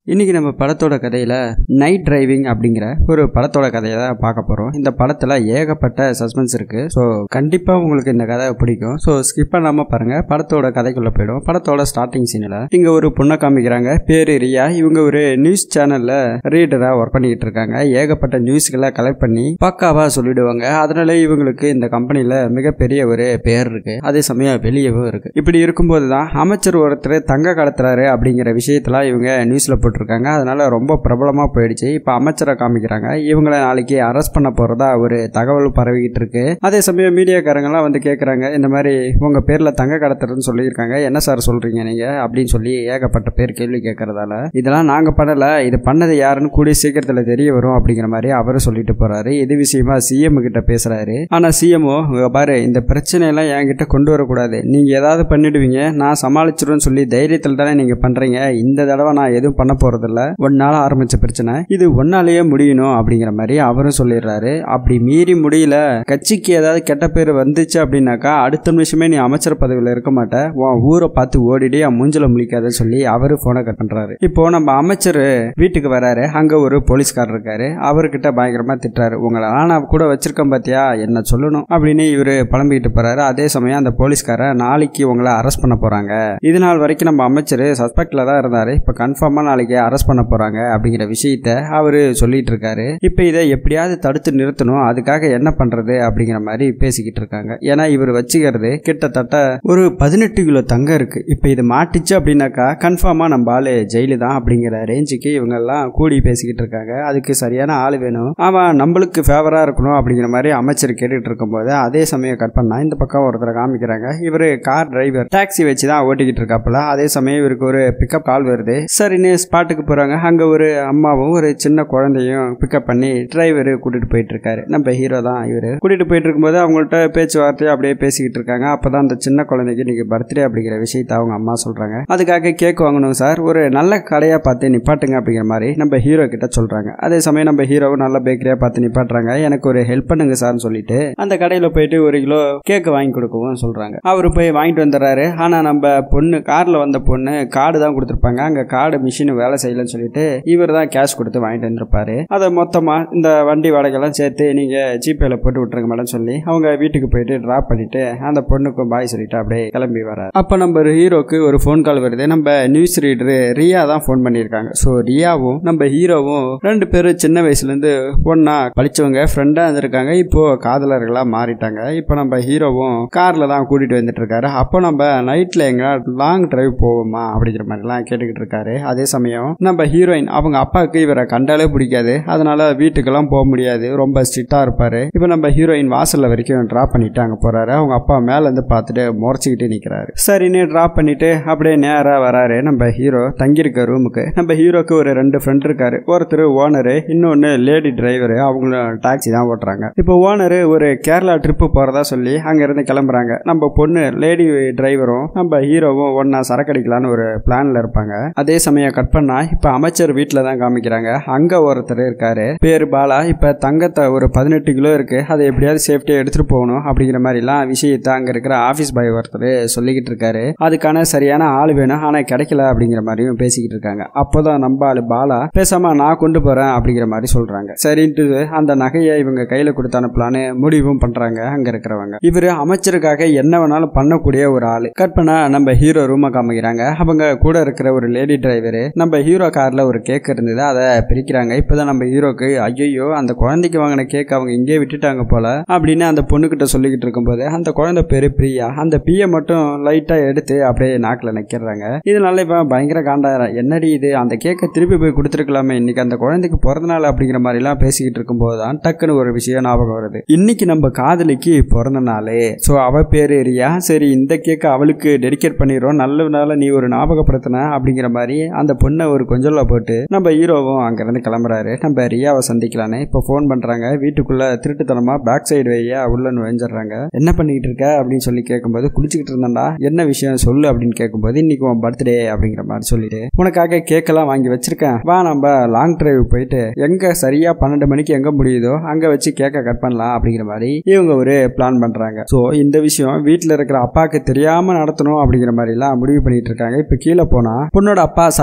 இன்னைக்கு நம்ம படத்தோட கதையில நைட் டிரைவிங் அப்படிங்கிற ஒரு படத்தோட கதையை தான் பார்க்க போறோம் இந்த படத்துல ஏகப்பட்ட சஸ்பென்ஸ் இருக்கு ஸோ கண்டிப்பா உங்களுக்கு இந்த கதை பிடிக்கும் ஸோ ஸ்கிப் பண்ணாம பாருங்க படத்தோட கதைக்குள்ள போயிடும் படத்தோட ஸ்டார்டிங் சீன்ல இங்க ஒரு பொண்ணை காமிக்கிறாங்க பேரு ரியா இவங்க ஒரு நியூஸ் சேனல்ல ரீடரா ஒர்க் பண்ணிட்டு இருக்காங்க ஏகப்பட்ட நியூஸ்களை கலெக்ட் பண்ணி பக்காவா சொல்லிடுவாங்க அதனால இவங்களுக்கு இந்த கம்பெனில மிகப்பெரிய ஒரு பேர் இருக்கு அதே சமயம் வெளியவும் இருக்கு இப்படி இருக்கும்போது தான் அமைச்சர் ஒருத்தர் தங்க கடத்துறாரு அப்படிங்கிற விஷயத்தெல்லாம் இவங்க நியூஸ்ல போட்டிருக்காங்க அதனால ரொம்ப பிரபலமா போயிடுச்சு இப்போ அமைச்சரை காமிக்கிறாங்க இவங்களை நாளைக்கு அரெஸ்ட் பண்ண போறதா ஒரு தகவல் பரவிக்கிட்டு இருக்கு அதே சமயம் மீடியாக்காரங்கெல்லாம் வந்து கேட்குறாங்க இந்த மாதிரி உங்க பேர்ல தங்க கடத்துறதுன்னு சொல்லியிருக்காங்க என்ன சார் சொல்றீங்க நீங்க அப்படின்னு சொல்லி ஏகப்பட்ட பேர் கேள்வி கேட்கறதால இதெல்லாம் நாங்க பண்ணல இது பண்ணது யாருன்னு கூடிய சீக்கிரத்துல தெரிய வரும் அப்படிங்கிற மாதிரி அவரு சொல்லிட்டு போறாரு இது விஷயமா சிஎம் கிட்ட பேசுறாரு ஆனா சிஎம்ஓ பாரு இந்த பிரச்சனையெல்லாம் என்கிட்ட கொண்டு வரக்கூடாது நீங்க ஏதாவது பண்ணிடுவீங்க நான் சமாளிச்சிருவேன்னு சொல்லி தைரியத்தில் தானே நீங்க பண்றீங்க இந்த தடவை நான் எதுவும் பண்ண போறதில்ல ஒன்னால ஆரம்பிச்ச பிரச்சனை இது ஒன்னாலேயே முடியணும் அப்படிங்கிற மாதிரி அவரும் சொல்லிடுறாரு அப்படி மீறி முடியல கட்சிக்கு ஏதாவது கெட்ட பேர் வந்துச்சு அப்படின்னாக்கா அடுத்த நிமிஷமே நீ அமைச்சர் பதவியில் இருக்க மாட்ட உன் ஊரை பார்த்து ஓடிடி என் மூஞ்சில முழிக்காத சொல்லி அவரு போனை கட் பண்றாரு இப்போ நம்ம அமைச்சர் வீட்டுக்கு வராரு அங்க ஒரு போலீஸ்காரர் இருக்காரு அவர்கிட்ட பயங்கரமா திட்டுறாரு உங்களை நான் கூட வச்சிருக்கேன் பாத்தியா என்ன சொல்லணும் அப்படின்னு இவரு புலம்பிக்கிட்டு போறாரு அதே சமயம் அந்த போலீஸ்காரர் நாளைக்கு உங்களை அரெஸ்ட் பண்ண போறாங்க இது நாள் வரைக்கும் நம்ம அமைச்சர் சஸ்பெக்ட்ல தான் இருந்தாரு இப்ப கன்ஃபார்மா நாளைக்கு அரெஸ்ட் பண்ண போறாங்க அப்படிங்கிற விஷயத்த அவரு சொல்லிட்டு இருக்காரு இப்ப இதை எப்படியாவது தடுத்து நிறுத்தணும் அதுக்காக என்ன பண்றது அப்படிங்கிற மாதிரி பேசிக்கிட்டு இருக்காங்க ஏன்னா இவர் வச்சுக்கிறது கிட்டத்தட்ட ஒரு பதினெட்டு கிலோ தங்கம் இருக்கு இப்ப இது மாட்டுச்சு அப்படின்னாக்கா கன்ஃபார்மா நம்ம ஆளு ஜெயிலு தான் அப்படிங்கிற ரேஞ்சுக்கு இவங்க எல்லாம் கூடி பேசிக்கிட்டு இருக்காங்க அதுக்கு சரியான ஆள் வேணும் அவன் நம்மளுக்கு ஃபேவரா இருக்கணும் அப்படிங்கிற மாதிரி அமைச்சர் கேட்டுட்டு இருக்கும்போது அதே சமயம் கட் பண்ணா இந்த பக்கம் ஒருத்தரை காமிக்கிறாங்க இவரு கார் டிரைவர் டாக்ஸி வச்சு தான் ஓட்டிக்கிட்டு இருக்காப்புல அதே சமயம் இவருக்கு ஒரு பிக்கப் கால் வருது சரின்னு ஸ்பாட்டுக்கு போறாங்க அங்க ஒரு அம்மாவும் ஒரு சின்ன குழந்தையும் பிக்கப் பண்ணி டிரைவர் கூட்டிட்டு போயிட்டு இருக்காரு நம்ம ஹீரோ தான் இவரு கூட்டிட்டு போயிட்டு இருக்கும்போது அவங்கள்ட்ட பேச்சுவார்த்தை அப்படியே பேசிக்கிட்டு இருக்காங்க அப்பதான் அந்த சின்ன குழந்தைக்கு இன்னைக்கு பர்த்டே அப்படிங்கிற விஷயத்த அவங்க அம்மா சொல்றாங்க அதுக்காக கேக் வாங்கணும் சார் ஒரு நல்ல கடையா பார்த்து நிப்பாட்டுங்க அப்படிங்கிற மாதிரி நம்ம ஹீரோ கிட்ட சொல்றாங்க அதே சமயம் நம்ம ஹீரோவும் நல்ல பேக்கரியா பார்த்து நிப்பாட்டுறாங்க எனக்கு ஒரு ஹெல்ப் பண்ணுங்க சார்னு சொல்லிட்டு அந்த கடையில போயிட்டு ஒரு கிலோ கேக் வாங்கி கொடுக்கவும் சொல்றாங்க அவரு போய் வாங்கிட்டு வந்துடுறாரு ஆனா நம்ம பொண்ணு கார்ல வந்த பொண்ணு கார்டு தான் கொடுத்துருப்பாங்க அங்க கார்டு மிஷின் வேலை செய்யலன்னு சொல்லிட்டு இவர் தான் கேஷ் கொடுத்து வாங்கிட்டு வந்திருப்பாரு அதை மொத்தமா இந்த வண்டி வாடகைலாம் சேர்த்து நீங்க ஜிபேல போட்டு விட்டுருங்க மேடம் சொல்லி அவங்க வீட்டுக்கு போயிட்டு டிராப் பண்ணிட்டு அந்த பொண்ணுக்கும் பாய் சொல்லிட்டு அப்படியே கிளம்பி வர அப்ப நம்ம ஹீரோக்கு ஒரு ஃபோன் கால் வருது நம்ம நியூஸ் ரீடரு ரியா தான் ஃபோன் பண்ணியிருக்காங்க ஸோ ரியாவும் நம்ம ஹீரோவும் ரெண்டு பேரும் சின்ன வயசுல இருந்து ஒன்னா படிச்சவங்க ஃப்ரெண்டா இருந்திருக்காங்க இப்போ காதலர்களா மாறிட்டாங்க இப்போ நம்ம ஹீரோவும் கார்ல தான் கூட்டிட்டு வந்துட்டு இருக்காரு அப்போ நம்ம நைட்ல எங்க லாங் டிரைவ் போவோமா அப்படிங்கிற மாதிரிலாம் கேட்டுக்கிட்டு இருக்காரு அதே சமயம் நம்ம ஹீரோயின் அவங்க அப்பாவுக்கு இவரை கண்டாலே பிடிக்காது அதனால வீட்டுக்கெல்லாம் போக முடியாது ரொம்ப ஸ்ட்ரிக்டா இருப்பாரு இப்போ நம்ம ஹீரோயின் வாசல்ல வரைக்கும் டிராப் பண்ணிட்டு அங்க போறாரு அவங்க அப்பா மேல இருந்து பார்த்துட்டு முறைச்சிக்கிட்டு நிக்கிறாரு சரின்னு டிராப் பண்ணிட்டு அப்படியே நேரா வராரு நம்ம ஹீரோ தங்கியிருக்க ரூமுக்கு நம்ம ஹீரோக்கு ஒரு ரெண்டு ஃப்ரெண்ட் இருக்காரு ஒருத்தர் ஓனரு இன்னொன்னு லேடி டிரைவரு அவங்களும் டாக்ஸி தான் ஓட்டுறாங்க இப்போ ஓனரு ஒரு கேரளா ட்ரிப்பு போறதா சொல்லி அங்க இருந்து கிளம்புறாங்க நம்ம பொண்ணு லேடி டிரைவரும் நம்ம ஹீரோவும் ஒன்னா சரக்கடிக்கலான்னு ஒரு பிளான்ல இருப்பாங்க அதே சமயம் கட் பண்ணா இப்ப அமைச்சர் வீட்டில் தான் காமிக்கிறாங்க அங்க ஒருத்தர் இருக்காரு பேரு பாலா இப்ப தங்கத்தை ஒரு பதினெட்டு கிலோ இருக்கு அதை எப்படியாவது சேஃப்டியா எடுத்துட்டு போகணும் அப்படிங்கிற மாதிரிலாம் விஷயத்த அங்க இருக்கிற ஆபீஸ் பாய் ஒருத்தர் சொல்லிக்கிட்டு இருக்காரு அதுக்கான சரியான ஆள் வேணும் ஆனா கிடைக்கல அப்படிங்கிற மாதிரியும் பேசிக்கிட்டு இருக்காங்க அப்போதான் நம்ம ஆளு பாலா பேசாம நான் கொண்டு போறேன் அப்படிங்கிற மாதிரி சொல்றாங்க சரின்ட்டு அந்த நகையை இவங்க கையில கொடுத்து அனுப்பலான்னு முடிவும் பண்றாங்க அங்க இருக்கிறவங்க இவரு அமைச்சருக்காக என்ன வேணாலும் பண்ணக்கூடிய ஒரு ஆளு கட் பண்ணா நம்ம ஹீரோ ரூமை காமிக்கிறாங்க அவங்க கூட இருக்கிற ஒரு லேடி டிரைவரு நம்ம ஹீரோ கார்ல ஒரு கேக் இருந்தது அதை பிரிக்கிறாங்க இப்பதான் நம்ம ஹீரோக்கு ஐயோ அந்த குழந்தைக்கு வாங்கின கேக் அவங்க இங்கே விட்டுட்டாங்க போல அப்படின்னு அந்த பொண்ணுகிட்ட சொல்லிக்கிட்டு இருக்கும்போது அந்த குழந்தை பேரு பிரியா அந்த பிய மட்டும் லைட்டா எடுத்து அப்படியே நாக்கில் நிக்கிறாங்க இதனால இப்ப பயங்கர காண்டாயிரம் என்னடி இது அந்த கேக்கை திருப்பி போய் கொடுத்துருக்கலாமே இன்னைக்கு அந்த குழந்தைக்கு பிறந்த நாள் அப்படிங்கிற மாதிரி எல்லாம் பேசிக்கிட்டு இருக்கும்போது தான் டக்குன்னு ஒரு விஷயம் ஞாபகம் வருது இன்னைக்கு நம்ம காதலிக்கு பிறந்த நாள் ஸோ அவ பேரு ரியா சரி இந்த கேக்கை அவளுக்கு டெடிகேட் பண்ணிடுறோம் நல்ல நாள நீ ஒரு ஞாபகப்படுத்தின அப்படிங்கிற மாதிரி அந்த பொண்ணை ஒரு கொஞ்சல்ல போட்டு நம்ம ஹீரோவும் அங்கிருந்து கிளம்புறாரு நம்ம ரியாவை சந்திக்கலான்னு இப்போ ஃபோன் பண்றாங்க வீட்டுக்குள்ள திருட்டுத்தனமா பேக் சைடு வையா உள்ள நுழைஞ்சிடுறாங்க என்ன பண்ணிக்கிட்டு இருக்க அப்படின்னு சொல்லி கேட்கும்போது குளிச்சுக்கிட்டு இருந்தாண்டா என்ன விஷயம் சொல்லு அப்படின்னு கேட்கும்போது இன்னைக்கு உன் பர்த்டே அப்படிங்கிற மாதிரி சொல்லிட்டு உனக்காக கேக்கெல்லாம் வாங்கி வச்சிருக்கேன் வா நம்ம லாங் டிரைவ் போயிட்டு எங்க சரியா பன்னெண்டு மணிக்கு எங்க முடியுதோ அங்க வச்சு கேக்க கட் பண்ணலாம் அப்படிங்கிற மாதிரி இவங்க ஒரு பிளான் பண்றாங்க ஸோ இந்த விஷயம் வீட்டில் இருக்கிற அப்பாவுக்கு தெரியாம நடத்தணும் அப்படிங்கிற மாதிரி எல்லாம் முடிவு பண்ணிட்டு இருக்காங்க இப்போ கீழே போனா பொண்ணோட அப்பா சரக்கு அடிச்சிட்டு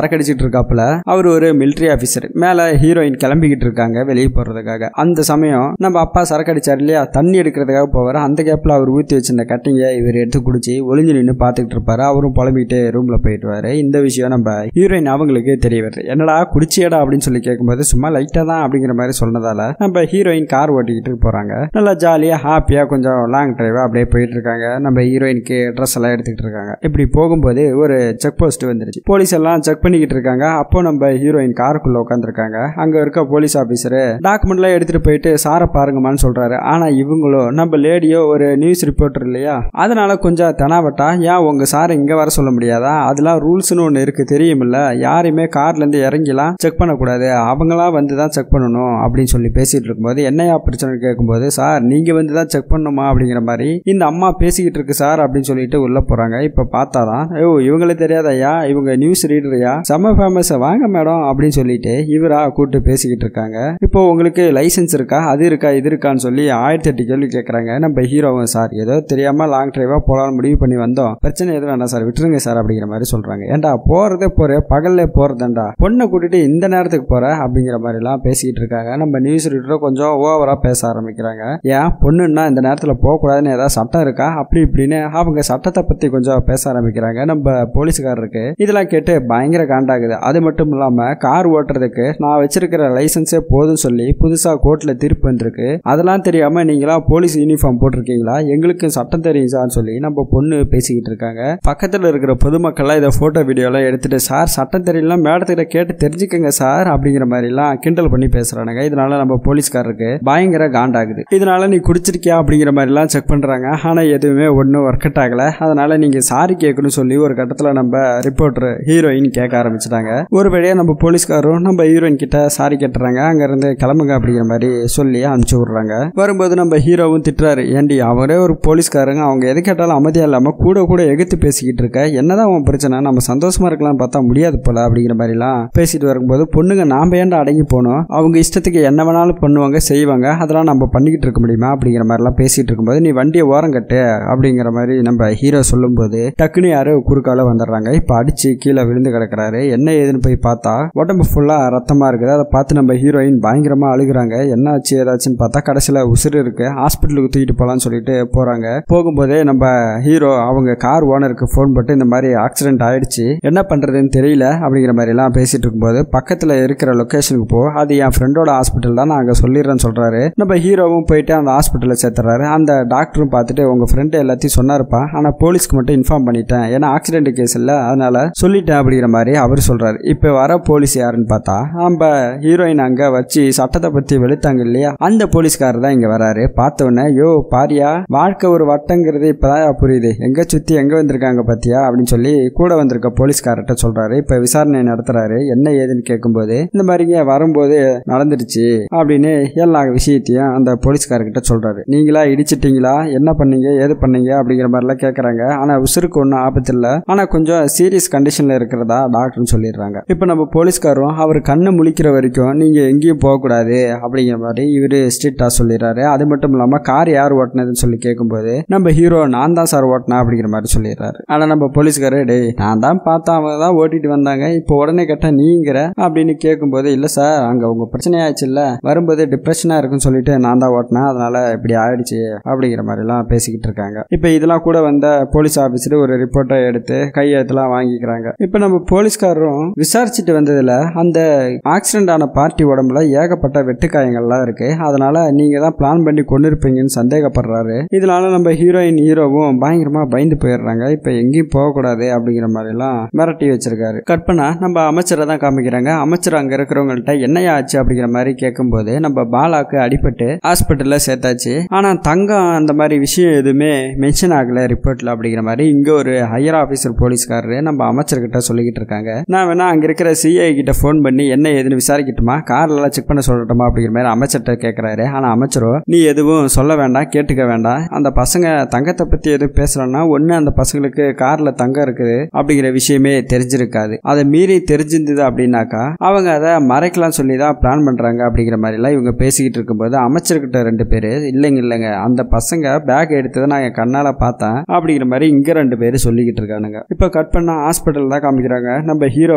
இருக்காப்புல அவர் ஒரு மிலிட்ரி ஆஃபீஸர் மேல ஹீரோயின் கிளம்பிக்கிட்டு இருக்காங்க வெளியே போறதுக்காக அந்த சமயம் நம்ம அப்பா சரக்கு அடிச்சார் இல்லையா தண்ணி எடுக்கிறதுக்காக போவார் அந்த கேப்ல அவர் ஊத்தி வச்சிருந்த கட்டிங்க இவர் எடுத்து குடிச்சு ஒளிஞ்சு நின்று பார்த்துக்கிட்டு இருப்பாரு அவரும் புலம்பிக்கிட்டு ரூம்ல போயிட்டுவாரு இந்த விஷயம் நம்ம ஹீரோயின் அவங்களுக்கு தெரிய வருது என்னடா குடிச்சியடா அப்படின்னு சொல்லி கேட்கும்போது சும்மா லைட்டா தான் அப்படிங்கிற மாதிரி சொன்னதால நம்ம ஹீரோயின் கார் ஓட்டிக்கிட்டு போறாங்க நல்லா ஜாலியா ஹாப்பியா கொஞ்சம் லாங் டிரைவா அப்படியே போயிட்டு இருக்காங்க நம்ம ஹீரோயினுக்கு ட்ரெஸ் எல்லாம் எடுத்துக்கிட்டு இருக்காங்க இப்படி போகும்போது ஒரு செக் போஸ்ட் வந்துருச்சு போலீஸ் எல்லாம் செக் பண்ணிக்கிட்டு இருக்காங்க அப்போ நம்ம ஹீரோயின் காருக்குள்ள உட்காந்துருக்காங்க அங்க இருக்க போலீஸ் ஆபீசர் டாக்குமெண்ட் எல்லாம் எடுத்துட்டு போயிட்டு சாரை பாருங்கம்மான்னு சொல்றாரு ஆனா இவங்களும் நம்ம லேடியோ ஒரு நியூஸ் ரிப்போர்ட்டர் இல்லையா அதனால கொஞ்சம் தெனாவட்டா ஏன் உங்க சாரை இங்க வர சொல்ல முடியாதா அதெல்லாம் ரூல்ஸ்னு ஒன்று இருக்கு தெரியுமில்ல யாரையுமே கார்ல இருந்து இறங்கிலாம் செக் பண்ணக்கூடாது அவங்களா வந்து தான் செக் பண்ணணும் அப்படின்னு சொல்லி பேசிட்டு இருக்கும்போது என்னையா பிரச்சனை கேட்கும்போது சார் நீங்க வந்து தான் செக் பண்ணணுமா அப்படிங்கிற மாதிரி இந்த அம்மா பேசிக்கிட்டு இருக்கு சார் அப்படின்னு சொல்லிட்டு உள்ள போறாங்க இப்ப பார்த்தாதான் ஓ இவங்களுக்கு தெரியாதயா இவங்க நியூஸ் ரீடரையா செம்ம ஃபேமஸ் வாங்க மேடம் அப்படின்னு சொல்லிட்டு இவரா கூப்பிட்டு பேசிக்கிட்டு இருக்காங்க இப்போ உங்களுக்கு லைசென்ஸ் இருக்கா அது இருக்கா இது இருக்கான்னு சொல்லி ஆயிரத்தி எட்டு கேள்வி கேட்கறாங்க நம்ம ஹீரோவும் சார் ஏதோ தெரியாம லாங் டிரைவா போலாம்னு முடிவு பண்ணி வந்தோம் பிரச்சனை எதுவும் வேணாம் சார் விட்டுருங்க சார் அப்படிங்கிற மாதிரி சொல்றாங்க ஏன்டா போறதே போற பகல்ல போறதுண்டா பொண்ணை கூட்டிட்டு இந்த நேரத்துக்கு போற அப்படிங்கிற மாதிரி எல்லாம் பேசிக்கிட்டு இருக்காங்க நம்ம நியூஸ் ரீடரும் கொஞ்சம் ஓவரா பேச ஆரம்பிக்கிறாங்க ஏன் பொண்ணுன்னா இந்த நேரத்துல போக கூடாதுன்னு ஏதாவது சட்டம் இருக்கா அப்படி இப்படின்னு அவங்க சட்டத்தை பத்தி கொஞ்சம் பேச ஆரம்பிக்கிறாங்க நம்ம போலீஸ்காரருக்கு இதெல்லாம் கேட்டு பயங்கர காண்டாகுது அது மட்டும் இல்லாம கார் ஓட்டுறதுக்கு நான் வச்சிருக்கிற லைசன்ஸே போதும் சொல்லி புதுசா கோர்ட்ல தீர்ப்பு வந்திருக்கு அதெல்லாம் தெரியாம நீங்களா போலீஸ் யூனிஃபார்ம் போட்டிருக்கீங்களா எங்களுக்கு சட்டம் தெரியும் சார்னு சொல்லி நம்ம பொண்ணு பேசிக்கிட்டு இருக்காங்க பக்கத்துல இருக்கிற பொதுமக்கள்லாம் இதை போட்டோ வீடியோலாம் எடுத்துட்டு சார் சட்டம் தெரியலாம் மேடத்திட்ட கேட்டு தெரிஞ்சுக்கங்க சார் அப்படிங்கிற மாதிரிலாம் கிண்டல் பண்ணி பேசுறானுங்க இதனால நம்ம போலீஸ்காரருக்கு பயங்கர காண்டாகுது இதனால நீ குடிச்சிருக்கியா அப்படிங்கிற மாதிரிலாம் செக் பண்றாங்க ஆனா எதுவுமே ஒன்றும் ஒர்க் அவுட் ஆகல அதனால நீங்க சாரி கேட்கணும்னு சொல்லி ஒரு கட்டத்துல நம்ம ரிப்போர்ட்டர் ஹீரோயின் கேட்க ஆரம்பிச்சிட்டாங்க ஒரு வழியா நம்ம போலீஸ்காரும் நம்ம ஹீரோயின் கிட்ட சாரி கேட்டுறாங்க அங்க இருந்து கிளம்புங்க அப்படிங்கிற மாதிரி சொல்லி அனுப்பிச்சு விடுறாங்க வரும்போது நம்ம ஹீரோவும் திட்டுறாரு ஏண்டி அவரே ஒரு போலீஸ்காரங்க அவங்க எது கேட்டாலும் அமைதியா இல்லாம கூட கூட எகுத்து பேசிக்கிட்டு இருக்க என்னதான் அவன் பிரச்சனை நம்ம சந்தோஷமா இருக்கலாம்னு பார்த்தா முடியாது போல அப்படிங்கிற மாதிரிலாம் பேசிட்டு வரும்போது பொண்ணுங்க நாம ஏன்டா அடங்கி போனோம் அவங்க இஷ்டத்துக்கு என்ன வேணாலும் பண்ணுவாங்க செய்வாங்க அதெல்லாம் நம்ம பண்ணிக்கிட்டு இருக்க முடியுமா அப்படிங்கிற மாதிரிலாம் பேசிட்டு இருக்கும்போது நீ வண்டியை ஓரம் கட்டு அப்படிங்கிற மாதிரி நம்ம ஹீரோ சொல்லும்போது டக்குன்னு யாரோ குறுக்கால வந்துடுறாங்க இப்போ அடிச்சு கீழே விழுந்து கிடக்குறாரு என்ன ஏதுன்னு போய் பார்த்தா உடம்பு ஃபுல்லா ரத்தமா இருக்குது அதை பார்த்து நம்ம ஹீரோயின் பயங்கரமா அழுகுறாங்க என்ன ஆச்சு ஏதாச்சுன்னு பார்த்தா கடைசியில் உசுறு இருக்கு ஹாஸ்பிட்டலுக்கு தூக்கிட்டு போகலான்னு சொல்லிட்டு போறாங்க போகும்போதே நம்ம ஹீரோ அவங்க கார் ஓனருக்கு ஃபோன் போட்டு இந்த மாதிரி ஆக்சிடென்ட் ஆயிடுச்சு என்ன பண்றதுன்னு தெரியல அப்படிங்கிற மாதிரி எல்லாம் பேசிட்டு இருக்கும்போது பக்கத்துல இருக்கிற லொகேஷனுக்கு போ அது என் ஃப்ரெண்டோட ஹாஸ்பிட்டல் தான் நான் அங்க சொல்லிடுறேன்னு சொல்றாரு நம்ம ஹீரோவும் போயிட்டு அந்த ஹாஸ்பிட்டலில் சேர்த்துறாரு அந்த டாக்டரும் பார்த்துட்டு உங்க ஃப்ரெண்டு எல்லாத்தையும் சொன்னாருப்பா ஆனா போலீஸ்க்கு மட்டும் இன்ஃபார்ம் பண்ணிட்டேன் ஏன்னா ஆக்சிடென்ட் கேஸ் இல்ல அதனால சொல்லிட்டேன் அப்படிங்கிற மாதிரி அவர் சொல்றாரு இப்போ வர போலீஸ் யாருன்னு பார்த்தா நம்ம ஹீரோயின் அங்க வச்சு சட்டத்தை பத்தி வெளுத்தாங்க இல்லையா அந்த போலீஸ்காரர் தான் இங்க வராரு பார்த்த உடனே யோ பாரியா வாழ்க்கை ஒரு வட்டங்கிறது இப்பதான் புரியுது எங்க சுத்தி எங்க வந்திருக்காங்க பாத்தியா அப்படின்னு சொல்லி கூட வந்திருக்க போலீஸ்காரர்கிட்ட சொல்றாரு இப்ப விசாரணை நடத்துறாரு என்ன ஏதுன்னு கேட்கும்போது இந்த மாதிரிங்க வரும்போது நடந்துருச்சு அப்படின்னு எல்லா விஷயத்தையும் அந்த போலீஸ்காரர்கிட்ட சொல்றாரு நீங்களா இடிச்சிட்டீங்களா என்ன பண்ணீங்க ஏது பண்ணீங்க அப்படிங்கிற மாதிரிலாம் கேட்கறாங்க ஆனா உசுருக்கு ஒன்றும் ஆபத்து இல்லை ஆனா கொஞ்சம் சீரியஸ் கண்டிஷன்ல இருக்கிறதா டாக்டர்னு சொல்லிடுறாங்க இப்போ நம்ம போலீஸ்காரரும் அவர் கண்ணை முழிக்கிற வரைக்கும் நீங்க எங்கேயும் போகக்கூடாது அப்படிங்கிற மாதிரி இவரு ஸ்ட்ரிக்டா சொல்லிடுறாரு அது மட்டும் இல்லாம கார் யார் ஓட்டினதுன்னு சொல்லி கேட்கும்போது நம்ம ஹீரோ நான் தான் சார் ஓட்டினா அப்படிங்கிற மாதிரி சொல்லிடுறாரு ஆனா நம்ம போலீஸ்காரர் டேய் நான் தான் பார்த்தா அவங்க தான் ஓட்டிட்டு வந்தாங்க இப்போ உடனே கேட்டா நீங்கிற அப்படின்னு கேட்கும்போது இல்ல சார் அங்க உங்க பிரச்சனை ஆயிடுச்சு இல்ல வரும்போது டிப்ரெஷனா இருக்குன்னு சொல்லிட்டு நான் தான் ஓட்டினேன் அதனால இப்படி ஆயிடுச்சு அப்படிங்கிற மாதிரி எல்லாம் பேசிக்கிட்டு இருக்காங்க இப்போ இதெல்லாம் கூட வந்த போலீஸ் ஆபீசர் ஒரு ரிப்போர்ட்டை எடுத்து கையெழுத்துலாம் வாங்கிக்கிறாங்க இப்போ நம்ம போலீஸ்காரரும் விசாரிச்சுட்டு வந்ததுல அந்த ஆக்சிடென்ட் ஆன பார்ட்டி உடம்புல ஏகப்பட்ட வெட்டுக்காயங்கள்லாம் இருக்கு அதனால நீங்க தான் பிளான் பண்ணி கொண்டு இருப்பீங்கன்னு சந்தேகப்படுறாரு இதனால நம்ம ஹீரோயின் ஹீரோவும் பயங்கரமா பயந்து போயிடுறாங்க இப்போ எங்கேயும் போகக்கூடாது அப்படிங்கிற மாதிரி எல்லாம் மிரட்டி வச்சிருக்காரு கற்பனா நம்ம அமைச்சரை தான் காமிக்கிறாங்க அமைச்சர் அங்க இருக்கிறவங்கள்ட்ட என்னையா ஆச்சு அப்படிங்கிற மாதிரி கேட்கும்போது நம்ம பாலாக்கு அடிபட்டு ஹாஸ்பிட்டல்ல சேர்த்தாச்சு ஆனா தங்கம் அந்த மாதிரி விஷயம் எதுவுமே மென்ஷன் ஆகல ரிப்போர்ட்ல அப்படிங்கிற மாதிரி இங்க ஒரு ஹையர் ஆபீசர் போலீஸ்காரரு நம்ம அமைச்சர்கிட்ட சொல்லிக்கிட்டு இருக்காங்க நான் வேணா அங்க இருக்கிற சிஐ கிட்ட ஃபோன் பண்ணி என்ன ஏதுன்னு விசாரிக்கட்டுமா கார்ல எல்லாம் செக் பண்ண சொல்லட்டுமா அப்படிங்கிற மாதிரி அமைச்சர்கிட்ட கேட்கறாரு ஆனா அமைச்சரோ நீ எதுவும் சொல்ல வேண்டாம் கேட்டுக்க வேண்டாம் அந்த பசங்க தங்கத்தை பத்தி எதுவும் பேசலன்னா ஒண்ணு அந்த பசங்களுக்கு கார்ல தங்கம் இருக்குது அப்படிங்கிற விஷயமே தெரிஞ்சிருக்காது அதை மீறி தெரிஞ்சிருந்தது அப்படின்னாக்கா அவங்க அதை மறைக்கலாம் சொல்லி தான் பிளான் பண்றாங்க அப்படிங்கிற மாதிரிலாம் இவங்க பேசிக்கிட்டு இருக்கும்போது அமைச்சர்கிட்ட ரெண்டு பேர் இல்லைங்க இல்லைங்க அந்த பசங்க பேக் எடுத்ததை நான் என் கண்ணால பார்த்தேன் அப்படிங்கிற மாதிரி இங்க ரெண்டு பேர் சொல்லிக்கிட்டு இருக்கானுங்க இப்போ கட் பண்ண ஹாஸ்பிட்டல் தான் காமிக்கிறாங்க நம்ம ஹீரோ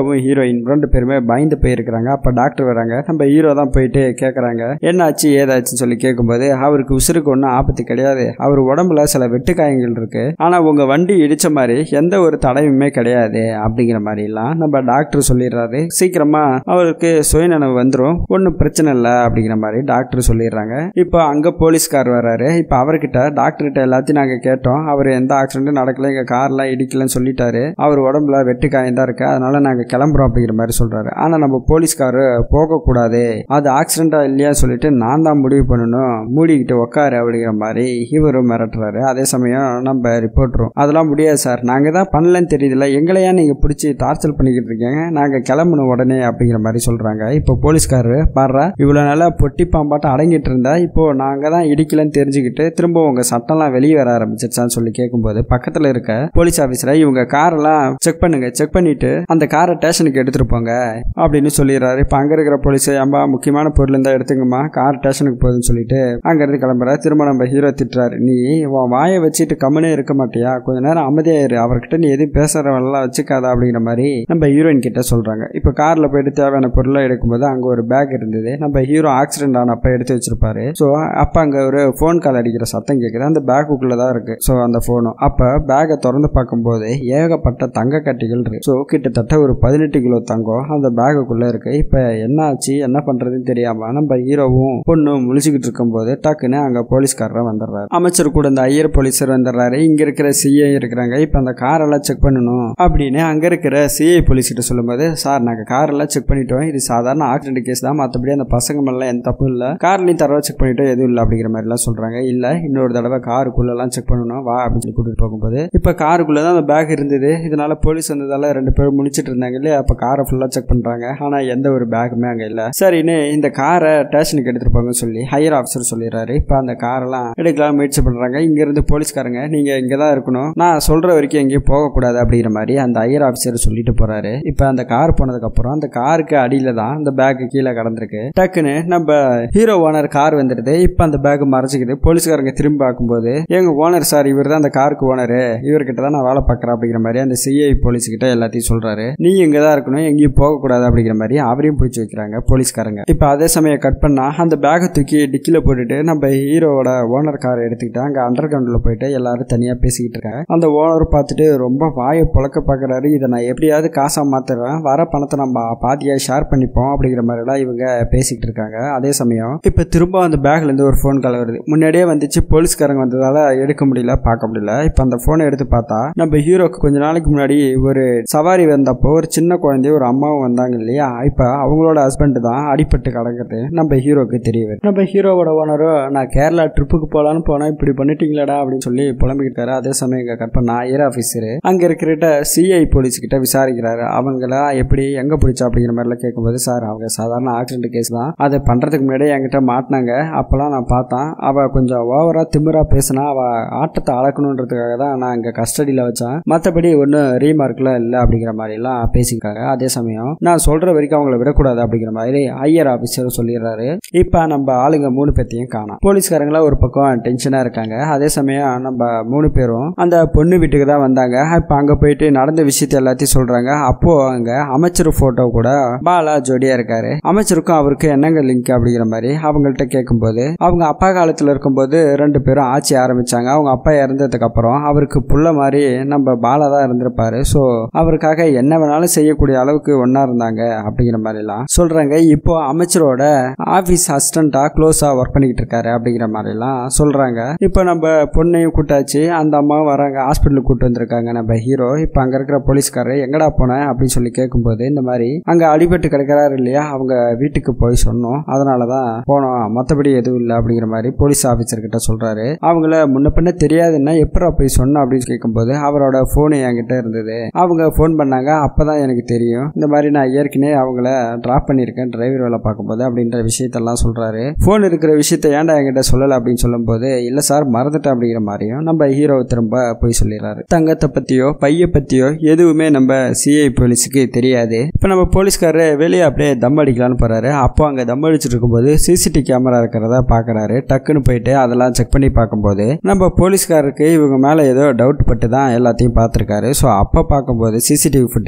ஹீரோவும் ஹீரோயின் ரெண்டு பேருமே பயந்து போயிருக்கிறாங்க அப்ப டாக்டர் வராங்க நம்ம ஹீரோ தான் போயிட்டு கேக்குறாங்க என்னாச்சு ஏதாச்சுன்னு சொல்லி கேட்கும்போது அவருக்கு உசுருக்கு ஒன்றும் ஆபத்து கிடையாது அவர் உடம்புல சில வெட்டுக்காயங்கள் இருக்கு ஆனா உங்க வண்டி இடிச்ச மாதிரி எந்த ஒரு தடயுமே கிடையாது அப்படிங்கிற மாதிரி எல்லாம் நம்ம டாக்டர் சொல்லிடுறாரு சீக்கிரமா அவருக்கு சுயநனவு வந்துடும் ஒன்றும் பிரச்சனை இல்லை அப்படிங்கிற மாதிரி டாக்டர் சொல்லிடுறாங்க இப்போ அங்க போலீஸ்கார் வராரு இப்போ அவர்கிட்ட டாக்டர்கிட்ட எல்லாத்தையும் நாங்க கேட்டோம் அவர் எந்த ஆக்சிடென்ட்டும் நடக்கல எங்க கார்லாம் இடிக்கலன்னு சொல்லிட்டாரு அவர் உடம்புல வெட்டு காயம் தான் இருக்கு அதனால நாங்க கிளம்புறோம் அப்படிங்கிற மாதிரி சொல்றாரு ஆனா நம்ம போலீஸ்காரு போகக்கூடாது அது ஆக்சிடென்டா இல்லையா சொல்லிட்டு நான் தான் முடிவு பண்ணணும் மூடிக்கிட்டு உக்காரு அப்படிங்கிற மாதிரி இவரும் மிரட்டுறாரு அதே சமயம் நம்ம ரிப்போர்ட்டரும் அதெல்லாம் முடியாது சார் நாங்க தான் பண்ணலன்னு தெரியுதுல எங்களையா நீங்க பிடிச்சி டார்ச்சர் பண்ணிக்கிட்டு இருக்கீங்க நாங்க கிளம்பணும் உடனே அப்படிங்கிற மாதிரி சொல்றாங்க இப்போ போலீஸ்காரரு பாடுறா இவ்வளவு நாளா பொட்டி பாம்பாட்ட அடங்கிட்டு இருந்தா இப்போ நாங்க தான் இடிக்கலன்னு தெரிஞ்சுக்கிட்டு திரும்ப உங்க சட்டம்லாம் வெளியே வர ஆரம்பிச்சிருச்சான்னு சொல்லி கேட்கும்போது பக்கத்துல இருக்க போலீஸ் ஆபீசரை இவங்க காரெல்லாம் செக் பண்ணுங்க செக் பண்ணிட்டு அந்த காரை ஸ்டேஷனுக்கு எடுத்துட்டு போங்க அப்படின்னு சொல்லிடுறாரு இப்போ அங்க இருக்கிற போலீஸ் அம்பா முக்கியமான பொருள் இருந்தா எடுத்துங்கம்மா கார் ஸ்டேஷனுக்கு போகுதுன்னு சொல்லிட்டு அங்க இருந்து கிளம்புற திரும்ப நம்ம ஹீரோ திட்டுறாரு நீ உன் வாயை வச்சுட்டு கம்மனே இருக்க மாட்டியா கொஞ்ச நேரம் அமைதியாயிரு அவர்கிட்ட நீ எதுவும் பேசுறவெல்லாம் வச்சுக்காத அப்படிங்கிற மாதிரி நம்ம ஹீரோயின் கிட்ட சொல்றாங்க இப்போ கார்ல போயிட்டு தேவையான பொருளை எடுக்கும்போது அங்க ஒரு பேக் இருந்தது நம்ம ஹீரோ ஆக்சிடென்ட் ஆனப்ப எடுத்து வச்சிருப்பாரு ஸோ அப்ப அங்க ஒரு ஃபோன் கால் அடிக்கிற சத்தம் கேட்குது அந்த பேக்குக்குள்ள தான் இருக்கு ஸோ அந்த ஃபோனும் அப்ப பேக்கை திறந்து பார்க்கும்போது ஏகப்பட்ட தங்க கட்டிகள் இருக்கு ஸோ கிட்டத்தட்ட ஒரு பதினெட்டு கிலோ தங்கம் அந்த பேக்குக்குள்ள இருக்கு இப்ப என்ன ஆச்சு என்ன பண்றதுன்னு தெரியாம நம்ம ஹீரோவும் பொண்ணும் முழிச்சுக்கிட்டு இருக்கும்போது டக்குன்னு அங்க போலீஸ்காரர் வந்துடுறாரு அமைச்சர் கூட இந்த ஐயர் போலீஸர் வந்துடுறாரு இங்க இருக்கிற சிஐ இருக்கிறாங்க இப்ப அந்த காரெல்லாம் செக் பண்ணணும் அப்படின்னு அங்க இருக்கிற சிஐ போலீஸ் கிட்ட சொல்லும்போது சார் நாங்க காரெல்லாம் செக் பண்ணிட்டோம் இது சாதாரண ஆக்சிடென்ட் கேஸ் தான் மற்றபடி அந்த பசங்க மேலாம் எந்த தப்பும் இல்லை கார்லையும் தரவா செக் பண்ணிட்டோம் எதுவும் இல்லை அப்படிங்கிற மாதிரிலாம் சொல்றாங்க இல்ல இன்னொரு தடவை காருக்குள்ளெல்லாம் செக் பண்ணணும் வா அப்படின்னு சொல்லி கூட்டிட்டு போகும்போது இப்ப காருக்குள்ள தான் அந்த பேக் இருந்தது இதனால போலீஸ் வந்ததால ரெண்டு பேரும் முடிச்சிட்டு இருந்தாங்க இல்லையா அப்ப காரை ஃபுல்லா செக் பண்றாங்க ஆனா எந்த ஒரு பேக்குமே அங்க இல்ல சரின்னு இந்த காரை ஸ்டேஷனுக்கு எடுத்துட்டு போங்கன்னு சொல்லி ஹையர் ஆஃபீஸர் சொல்லிடுறாரு இப்ப அந்த காரெல்லாம் எடுக்கலாம் முயற்சி பண்றாங்க இங்க இருந்து போலீஸ்காரங்க நீங்க இங்க தான் இருக்கணும் நான் சொல்ற வரைக்கும் எங்கேயும் போகக்கூடாது அப்படிங்கிற மாதிரி அந்த ஹையர் ஆஃபீஸர் சொல்லிட்டு போறாரு இப்ப அந்த கார் போனதுக்கு அப்புறம் அந்த காருக்கு அடியில தான் அந்த பேக் கீழே கடந்திருக்கு டக்குன்னு நம்ம ஹீரோ ஓனர் கார் வந்துடுது இப்ப அந்த பேக் மறைச்சிக்குது போலீஸ்காரங்க திரும்பி பார்க்கும்போது எங்க ஓனர் சார் இவர் தான் அந்த காருக்கு ஓனரு இவர்கிட்ட தான் நான் வேலை பார்க்குறேன் அப்படிங்கிற மாதிரி அந்த சிஐ போலீஸ் கிட்ட எல்லாத்தையும் சொல்றாரு நீ இங்க தான் இருக்கணும் எங்கேயும் போகக்கூடாது அப்படிங்கிற மாதிரி அவரையும் பிடிச்சி வைக்கிறாங்க போலீஸ்காரங்க இப்ப அதே சமயம் கட் பண்ணா அந்த பேக்கை தூக்கி டிக்கில போட்டுட்டு நம்ம ஹீரோவோட ஓனர் காரை எடுத்துக்கிட்டு அங்க அண்டர் கிரவுண்ட்ல போயிட்டு எல்லாரும் தனியா பேசிக்கிட்டு இருக்காங்க அந்த ஓனர் பார்த்துட்டு ரொம்ப வாயை புழக்க பார்க்கறாரு இதை நான் எப்படியாவது காசா மாத்துறேன் வர பணத்தை நம்ம பாதியா ஷேர் பண்ணிப்போம் அப்படிங்கிற மாதிரிலாம் இவங்க பேசிக்கிட்டு இருக்காங்க அதே சமயம் இப்ப திரும்ப அந்த பேக்ல இருந்து ஒரு ஃபோன் கால் வருது முன்னாடியே வந்துச்சு போலீஸ்காரங்க வந்ததால எடுக்க முடியல பார்க்க முடியல இப்ப அந்த போனை எடுத்து பார்த்தா நம்ம ஹீரோக்கு கொஞ்ச நாளைக்கு முன்னாடி ஒரு சவாரி வந்தப்போ ஒரு சின்ன குழந்தைய ஒரு அம்மாவும் வந்தாங்க இல்லையா இப்ப அவங்களோட ஹஸ்பண்ட் தான் அடிபட்டு கிடக்குறது நம்ம ஹீரோக்கு தெரிய வருது நம்ம ஹீரோவோட ஓனரும் நான் கேரளா ட்ரிப்புக்கு போலான்னு போனா இப்படி பண்ணிட்டீங்களடா அப்படின்னு சொல்லி புலம்பிக்கிட்டாரு அதே சமயம் இங்க கட் பண்ணா ஏர் ஆஃபீஸர் அங்க இருக்கிற சிஐ போலீஸ் கிட்ட விசாரிக்கிறாரு அவங்கள எப்படி எங்க பிடிச்சா அப்படிங்கிற மாதிரிலாம் கேட்கும்போது சார் அவங்க சாதாரண ஆக்சிடென்ட் கேஸ் தான் அதை பண்றதுக்கு முன்னாடியே என்கிட்ட மாட்டினாங்க அப்பெல்லாம் நான் பார்த்தேன் அவ கொஞ்சம் ஓவரா திமிரா பேசினா அவ ஆட்டத்தை அளக்கணுன்றதுக்காக தான் நான் இங்க கஸ்டடியில வச்சேன் மற்றபடி ஒன்றும் ரீமார்க்லாம் இல்லை அப்படிங்கிற மாதிரி எல்லாம் பேசிக்காங்க அதே சமயம் நான் சொல்ற வரைக்கும் அவங்கள விடக்கூடாது அப்படிங்கிற மாதிரி ஐயர் ஆபீசர் சொல்லிடுறாரு இப்ப நம்ம ஆளுங்க மூணு பேர்த்தையும் காணோம் போலீஸ்காரங்களா ஒரு பக்கம் டென்ஷனா இருக்காங்க அதே சமயம் நம்ம மூணு பேரும் அந்த பொண்ணு வீட்டுக்கு தான் வந்தாங்க இப்ப அங்க போயிட்டு நடந்த விஷயத்தை எல்லாத்தையும் சொல்றாங்க அப்போ அங்க அமைச்சர் போட்டோ கூட பாலா ஜோடியா இருக்காரு அமைச்சருக்கும் அவருக்கு என்னங்க லிங்க் அப்படிங்கிற மாதிரி அவங்கள்ட்ட கேட்கும்போது அவங்க அப்பா காலத்துல இருக்கும்போது ரெண்டு பேரும் ஆட்சி ஆரம்பிச்சாங்க அவங்க அப்பா இறந்ததுக்கு அப்புறம் அவருக்கு புள்ள மாதிரி நம்ம பாலா தான் இருந்திருப்பாரு ஸோ அவருக்காக என்ன வேணாலும் செய்யக்கூடிய அளவுக்கு ஒன்னா இருந்தாங்க அப்படிங்கிற மாதிரிலாம் சொல்றாங்க இப்போ அமைச்சரோட ஆபீஸ் அசிஸ்டண்டா க்ளோஸா ஒர்க் பண்ணிக்கிட்டு இருக்காரு அப்படிங்கிற மாதிரிலாம் சொல்றாங்க இப்போ நம்ம பொண்ணையும் கூட்டாச்சு அந்த அம்மாவும் வராங்க ஹாஸ்பிட்டலுக்கு கூட்டு வந்திருக்காங்க நம்ம ஹீரோ இப்போ அங்க இருக்கிற போலீஸ்காரர் எங்கடா போன அப்படின்னு சொல்லி கேட்கும்போது இந்த மாதிரி அங்க அடிபட்டு கிடக்கிறாரு இல்லையா அவங்க வீட்டுக்கு போய் சொன்னோம் அதனால தான் போனோம் மற்றபடி எதுவும் இல்லை அப்படிங்கிற மாதிரி போலீஸ் ஆஃபீஸர் கிட்ட சொல்றாரு அவங்கள முன்ன பின்ன தெரியாதுன்னா எப்பரா போய் சொன்ன அப்படின்னு கேட்கும்போது அவரோட ஃபோனு என்கிட்ட இருந்தது அவங்க ஃபோன் பண்ணாங்க அப்பதான் எனக்கு தெரியும் இந்த மாதிரி நான் ஏற்கனவே அவங்கள டிராப் பண்ணியிருக்கேன் டிரைவர் வேலை பார்க்கும்போது அப்படின்ற விஷயத்தெல்லாம் சொல்றாரு ஃபோன் இருக்கிற விஷயத்த ஏன்டா என்கிட்ட சொல்லலை அப்படின்னு சொல்லும்போது இல்லை சார் மறந்துட்டேன் அப்படிங்கிற மாதிரியும் நம்ம ஹீரோ திரும்ப போய் சொல்லிடுறாரு தங்கத்தை பத்தியோ பைய பத்தியோ எதுவுமே நம்ம சிஐ போலீஸுக்கு தெரியாது இப்போ நம்ம போலீஸ்காரரு வெளியே அப்படியே தம் அடிக்கலான்னு போறாரு அப்போ அங்கே தம் அடிச்சிட்டு இருக்கும்போது சிசிடிவி கேமரா இருக்கிறத பார்க்கறாரு டக்குன்னு போயிட்டு அதெல்லாம் செக் பண்ணி பார்க்கும்போது நம்ம போலீஸ்காரருக்கு இவங்க மேலே ஏதோ டவுட் பட்டு தான் எல்லாத்தையும் பார்த்துருக்காரு ஸோ அப்போ பார்க்கும்போது சிசிடிவி ஃபுட்டேஜில்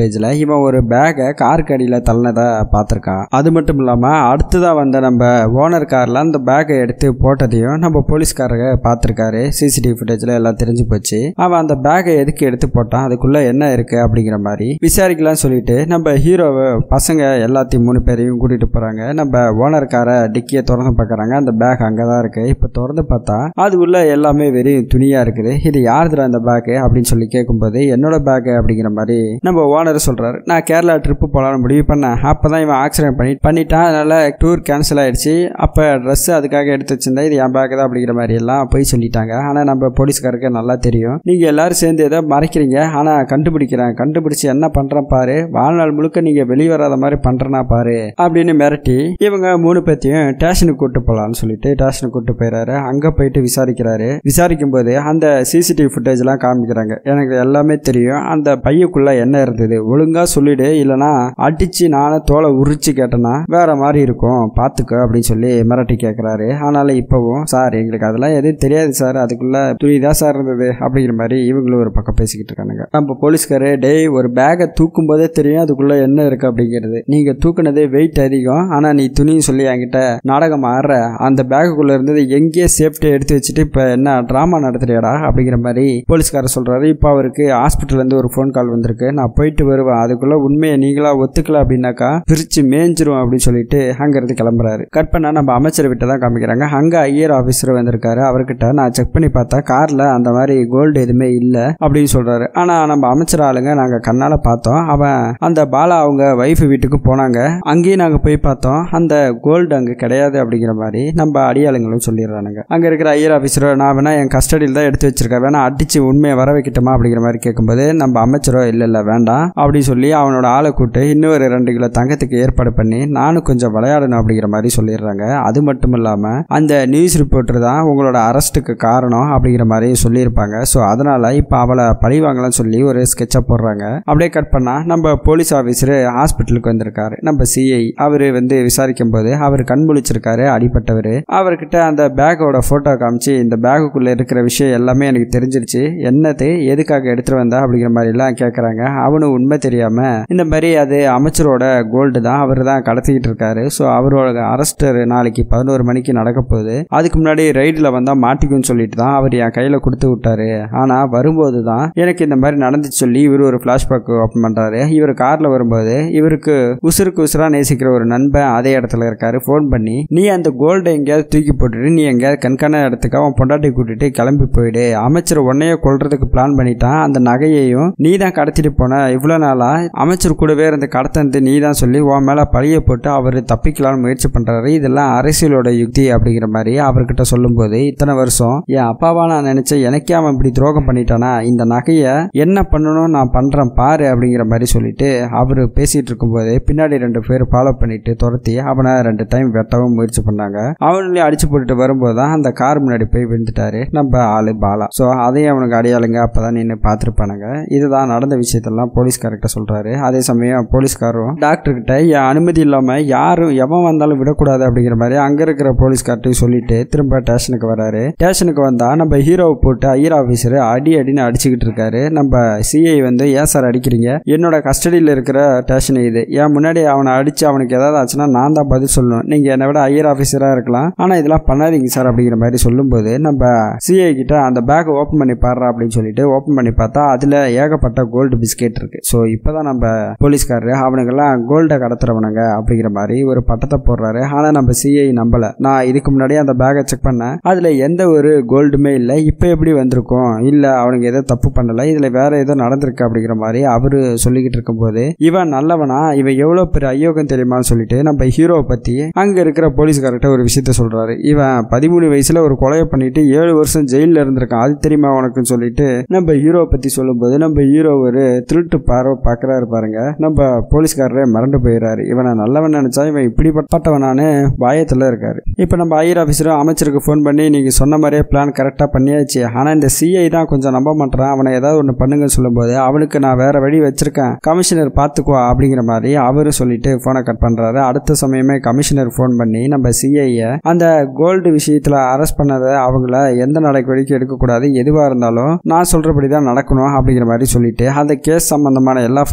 இவன் ஒரு பேக்கை காருக்கு அடியில் தள்ளினதை பார்த்துருக்கான் அது மட்டும் இல்லாமல் அடுத்ததாக வந்த நம்ம ஓனர் காரில் அந்த பேக்கை எடுத்து போட்டதையும் நம்ம போலீஸ்காரங்க பார்த்துருக்காரு சிசிடிவி ஃபுட்டேஜில் எல்லாம் தெரிஞ்சு போச்சு அவன் அந்த பேக்கை எதுக்கு எடுத்து போட்டான் அதுக்குள்ளே என்ன இருக்கு அப்படிங்கிற மாதிரி விசாரிக்கலாம் சொல்லிட்டு நம்ம ஹீரோவை பசங்க எல்லாத்தையும் மூணு பேரையும் கூட்டிட்டு போறாங்க நம்ம ஓனர் காரை டிக்கியை திறந்து பார்க்கறாங்க அந்த பேக் அங்கே தான் இருக்கு இப்போ திறந்து பார்த்தா அது உள்ள எல்லாமே வெறும் துணியா இருக்குது இது யாருதுடா அந்த பேக்கு அப்படின்னு சொல்லி கேட்கும்போது என்னோட பேக்கு அப்படிங்கிற மாதிரி நம்ம ஓனர் சொல்றாரு நான் கேரளா ட்ரிப்பு போகலான்னு முடிவு பண்ணேன் அப்பதான் இவன் ஆக்சிடென்ட் பண்ணி பண்ணிட்டான் அதனால டூர் கேன்சல் ஆயிடுச்சு அப்போ ட்ரெஸ் அதுக்காக எடுத்து வச்சிருந்தா இது என் பேக்கு தான் அப்படிங்கிற மாதிரி எல்லாம் போய் சொல்லிட்டாங்க ஆனால் நம்ம போலீஸ்காருக்கு நல்லா தெரியும் நீங்கள் எல்லாரும் சேர்ந்து ஏதோ மறைக்கிறீங்க ஆனால் கண்டுபிடிக்கிறேன் கண்டுபிடிச்சு என்ன பண்ணுறேன் பாரு வாழ்நாள் முழுக்க நீங்கள் வெளியே வராத மாதிரி பண்ணுறனா பாரு அப்படின்னு மிரட்டி இவங்க மூணு பேத்தையும் ஸ்டேஷனுக்கு கூட்டு போகலான்னு சொல்லிட்டு ஸ்டேஷனுக்கு கூட்டு போயிடுறாரு அங்கே போயிட்டு விசாரிக்கிறாரு விசாரிக்கும் போது அந்த சிசிடிவி ஃபுட்டேஜ்லாம் காமிக்கிறாங்க எனக்கு எல்லாமே தெரியும் அந்த பையக்குள்ள என்ன இருந்தது ஒழுங்கா சொல்லிடு இல்லைனா அடிச்சு நானே தோலை உரிச்சு கேட்டேன்னா வேற மாதிரி இருக்கும் பார்த்துக்கோ அப்படின்னு சொல்லி மிரட்டி கேட்குறாரு ஆனாலும் இப்போவும் சார் எங்களுக்கு அதெல்லாம் எதுவும் தெரியாது சார் அதுக்குள்ள துணி தான் சார் இருந்தது அப்படிங்கிற மாதிரி இவங்களும் ஒரு பக்கம் பேசிக்கிட்டு இருக்கானுங்க நம்ம போலீஸ்காரு டேய் ஒரு பேக்கை தூக்கும் போதே தெரியும் அதுக்குள்ள என்ன இருக்கு அப்படிங்கிறது நீங்க தூக்குனது வெயிட் அதிகம் ஆனா நீ துணின்னு சொல்லி என்கிட்ட நாடகம் ஆடுற அந்த பேக்குக்குள்ள இருந்தது எங்கேயே சேஃப்டி எடுத்து வச்சுட்டு இப்ப என்ன டிராமா நடத்துறியாடா அப்படிங்கிற மாதிரி போலீஸ்காரர் சொல்றாரு இப்போ அவருக்கு ஹாஸ்பிட்டல்ல இருந்து ஒரு ஃபோன் கால் வந்திருக்கு நான் போயிட்டு வருவேன் அதுக்குள்ள உண்மையை நீங்களா ஒத்துக்கல அப்படின்னாக்கா பிரிச்சு மேய்ஞ்சிரும் அப்படின்னு சொல்லிட்டு அங்க இருந்து கிளம்புறாரு கட் பண்ணா நம்ம அமைச்சர் விட்டு தான் காமிக்கிறாங்க அங்க ஐயர் ஆபீசர் வந்திருக்காரு அவர்கிட்ட நான் செக் பண்ணி பார்த்தா கார்ல அந்த மாதிரி கோல்டு எதுவுமே இல்ல அப்படின்னு சொல்றாரு ஆனா நம்ம அமைச்சர் ஆளுங்க நாங்க கண்ணால பார்த்தோம் அவன் அந்த பாலா அவங்க ஒய்ஃப் வீட்டுக்கு போனாங்க அங்கேயும் நாங்க போய் பார்த்தோம் அந்த கோல்டு அங்க கிடையாது அப்படிங்கிற மாதிரி நம்ம அடியாளுங்களும் சொல்லிடுறானுங்க அங்க இருக்கிற ஐயர் ஆபீசரோ நான் வேணா என் கஸ்டடியில் தான் எடுத்து வச்சிருக்கேன் வேணா அடிச்சு உண்மையை வர வைக்கட்டுமா அப்படிங்கிற மாதிரி கேட்கும்போது நம்ம அமைச்சரோ இல்ல இல்ல வேண்டாம் அப்படின்னு சொல்லி அவனோட ஆளை கூட்டு இன்னொரு ரெண்டு கிலோ தங்கத்துக்கு ஏற்பாடு பண்ணி நானும் கொஞ்சம் விளையாடணும் அப்படிங்கிற மாதிரி சொல்லிடுறாங்க அது மட்டும் இல்லாம அந்த நியூஸ் ரிப்போர்ட்டர் தான் உங்களோட அரெஸ்ட்டுக்கு காரணம் அப்படிங்கிற மாதிரி சொல்லியிருப்பாங்க ஸோ அதனால இப்போ அவளை பழி வாங்கலாம்னு சொல்லி ஒரு ஸ்கெட்சை போடுறாங்க அப்படியே கட் பண்ணா நம்ம போலீஸ் ஆஃபீஸர் ஹாஸ்பிட்டலுக்கு வந்திருக்காரு நம்ம சிஐ அவர் வந்து விசாரிக்கும் போது அவர் கண் முழிச்சிருக்காரு அடிப்பட்டவர் அவர்கிட்ட அந்த பேக்கோட ஃபோட்டோ காமிச்சு இந்த பேக்குக்குள்ளே இருக்கிற விஷயம் எல்லாமே எனக்கு தெரிஞ்சிருச்சு என்னது எதுக்காக எடுத்துட்டு வந்தா அப்படிங்கிற மாதிரி எல்லாம் கேட்குறாங்க அவனும் உண்மை தெரியாம இந்த மாதிரி அது அமைச்சரோட கோல்டு தான் அவர் தான் கடத்திக்கிட்டு இருக்காரு ஸோ அவரோட அரெஸ்ட் நாளைக்கு பதினோரு மணிக்கு நடக்க போகுது அதுக்கு முன்னாடி ரைடில் வந்தால் மாட்டிக்கும்னு சொல்லிட்டு தான் அவர் என் கையில் கொடுத்து விட்டாரு ஆனால் வரும்போது தான் எனக்கு இந்த மாதிரி நடந்துச்சு சொல்லி இவர் ஒரு ஃப்ளாஷ்பேக் ஓப்பன் பண்ணுறாரு இவர் காரில் வரும்போது இவருக்கு உசுருக்கு உசுரா நேசிக்கிற ஒரு நண்பன் அதே இடத்துல இருக்காரு ஃபோன் பண்ணி நீ அந்த கோல்டை எங்கேயாவது தூக்கி போட்டுட்டு நீ எங்கேயாவது கண்காண இடத்துக்கு அவன் பொண்டாட்டி கூட்டிட்டு கிளம்பி போயிடு அமைச்சர் உன்னையே கொல்றதுக்கு பிளான் பண்ணிட்டான் அந்த நகையையும் நீ தான் கடத்திட்டு போன இவ்வளோ நாளா அமைச்சர் கூடவே இருந்த கடத்தந்து நீ தான் சொல்லி உன் மேலே பழிய போட்டு அவர் தப்பிக்கலாம்னு முயற்சி பண்ணுறாரு இதெல்லாம் அரசியலோட யுக்தி அப்படிங்கிற மாதிரி அவர்கிட்ட சொல்லும்போது இத்தனை வருஷம் என் அப்பாவா நான் நினைச்சேன் எனக்கே அவன் இப்படி துரோகம் பண்ணிட்டானா இந்த நகையை என்ன பண்ணணும் நான் பண்றேன் பாரு அப்படிங்கிற மாதிரி சொல்லிட்டு அவர் பேசிட்டு இருக்கும்போது பின்னாடி ரெண்டு பேர் ஃபாலோ பண்ணிட்டு துரத்தி அவனை ரெண்டு டைம் வெட்டவும் முயற்சி பண்ணாங்க அவனையும் அடிச்சு போட்டுட்டு வரும்போது தான் அந்த கார் முன்னாடி போய் விழுந்துட்டாரு நம்ம ஆளு பாலா ஸோ அதையும் அவனுக்கு அடையாளுங்க அப்பதான் நின்று பார்த்துருப்பானுங்க இதுதான் நடந்த விஷயத்தெல்லாம் போலீஸ்கார்கிட்ட சொல்றாரு அதே சமயம் போலீஸ்காரும் டாக்டர் கிட்ட என் அனுமதி இல்லாம யாரும் எவன் வந்தாலும் விடக்கூடாது அப்படிங்கிற மாதிரி அங்க இருக்கிற போலீஸ்கார்ட்டையும் சொல்லிட்டு திரும்ப ஸ்டேஷனுக்கு வராரு ஸ்டேஷனுக்கு வந்தா நம்ம ஹீரோவை போட்டு ஐயர் ஆஃபீஸர் அடி அடின்னு அடிச்சுக்கிட்டு இருக்காரு நம்ம சிஐ வந்து ஏன் சார் அடிக்கிறீங்க என்னோட கஸ்டடியில் இருக்கிற ஸ்டேஷன் இது ஏன் முன்னாடி அவனை அடிச்சு அவனுக்கு ஏதாவது ஆச்சுன்னா நான் தான் பதில் சொல்லணும் நீங்க என்னை விட ஐயர் ஆஃபீஸராக இருக்கலாம் ஆனா இதெல்லாம் பண்ணாதீங்க சார் அப்படிங்கிற மாதிரி சொல்லும்போது நம்ம சிஐ கிட்ட அந்த பேக் ஓப்பன் பண்ணி பாடுறா அப்படின்னு சொல்லிட்டு ஓப்பன் பண்ணி பார்த்தா அதுல ஏகப்பட்ட கோல்டு பிஸ்கெட் இருக்கு ஸோ இப்போதான் நம்ம போலீஸ்காரரு அவனுங்கெல்லாம் கோல்டை கடத்துறவனுங்க அப்படிங்கிற மாதிரி ஒரு பட்டத்தை போடுறாரு ஆனா நம்ம சிஐ நம்பல நான் இதுக்கு முன்னாடியே அந்த பேக்கை செக் பண்ணேன் அதுல எந்த ஒரு கோல்டுமே இல்லை இப்போ எப்படி வந்திருக்கும் இல்ல அவனுங்க ஏதோ தப்பு பண்ணல இதுல வேற ஏதோ நடந்திருக்கு அப்படிங்கிற மாதிரி அவரு சொல்லிக்கிட்டு இருக்கும்போது இவன் நல்லவனா இவன் எவ்வளவு பெரிய ஐயோகம் தெரியுமான்னு சொல்லிட்டு நம்ம ஹீரோவை பத்தி அங்க இருக்கிற போலீஸ்கார்ட்ட ஒரு விஷயத்த சொல்றாரு இவன் பதிமூணு வயசுல ஒரு கொலையை பண்ணிட்டு ஏழு வருஷம் ஜெயிலில் இருந்திருக்கான் அது தெரியுமா உனக்குன்னு சொல்லிட்டு நம்ம ஹீரோவை பத்தி சொல்லும்போது நம்ம ஹீரோ ஒரு திருட்டு பார்வை பார்க்கறாரு பாருங்க நம்ம போலீஸ்காரரே மறந்து போயிடுறாரு இவனை நல்லவன் நினைச்சா இவன் இப்படிப்பட்டவனானு பயத்துல இருக்காரு இப்போ நம்ம ஐயர் ஆஃபீஸரும் அமைச்சருக்கு ஃபோன் பண்ணி நீங்க சொன்ன மாதிரியே பிளான் கரெக்டாக பண்ணியாச்சு ஆனா இந்த சிஐ தான் கொஞ்சம் நம்ப மாட்டான் அவனை ஏதாவது ஒன்று பண்ணுங்கன்னு சொல்லும்போது அவனுக்கு நான் வேற வழி வச்சிருக்கேன் கமிஷனர் பார்த்துக்குவா அப்படிங்கிற மாதிரி அவரும் சொல்லிட்டு ஃபோனை கட் பண்றாரு அடுத்த சமயமே கமிஷனர் ஃபோன் பண்ணி நம்ம சிஐயை அந்த கோல்டு விஷயத்துல அரெஸ்ட் பண்ணதை அவங்கள எந்த நடவடிக்கை எடுக்கக்கூடாது எதுவாக இருந்தாலும் நான் சொல்றபடி தான் நடக்கணும் அப்படிங்கிற மாதிரி சொல்லிட்டு அந்த கேஸ் சம்பந்தமான எல்லா